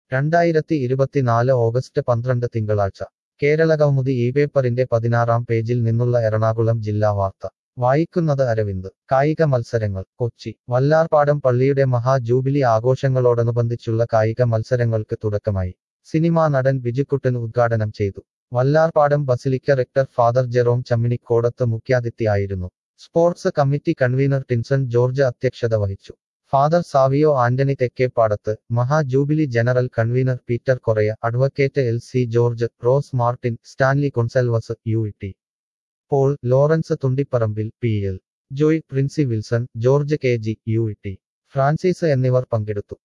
രണ്ടായിരത്തി ഇരുപത്തിനാല് ഓഗസ്റ്റ് പന്ത്രണ്ട് തിങ്കളാഴ്ച കേരളകൗമുദി ഈ പേപ്പറിന്റെ പതിനാറാം പേജിൽ നിന്നുള്ള എറണാകുളം ജില്ലാ വാർത്ത വായിക്കുന്നത് അരവിന്ദ് കായിക മത്സരങ്ങൾ കൊച്ചി വല്ലാർപാടം പള്ളിയുടെ മഹാജൂബിലി ആഘോഷങ്ങളോടനുബന്ധിച്ചുള്ള കായിക മത്സരങ്ങൾക്ക് തുടക്കമായി സിനിമാ നടൻ ബിജുക്കുട്ടൻ ഉദ്ഘാടനം ചെയ്തു Vallarpadam basilica rector father Jerome Chamminikodath മുഖ്യാതിഥിയായിരുന്നു sports committee convener Tinson George അധ്യക്ഷത വഹിച്ചു ഫാദർ സാവിയോ ആന്റണി തെക്കേപ്പാടത്ത് മഹാജൂബിലി general convener Peter Correya advocate L C George Rose Martin Stanley Gonsalves U T Paul Lawrence Thundiparambil P L Joy Princy Wilson George K G U T Francis എന്നിവർ പങ്കെടുത്തു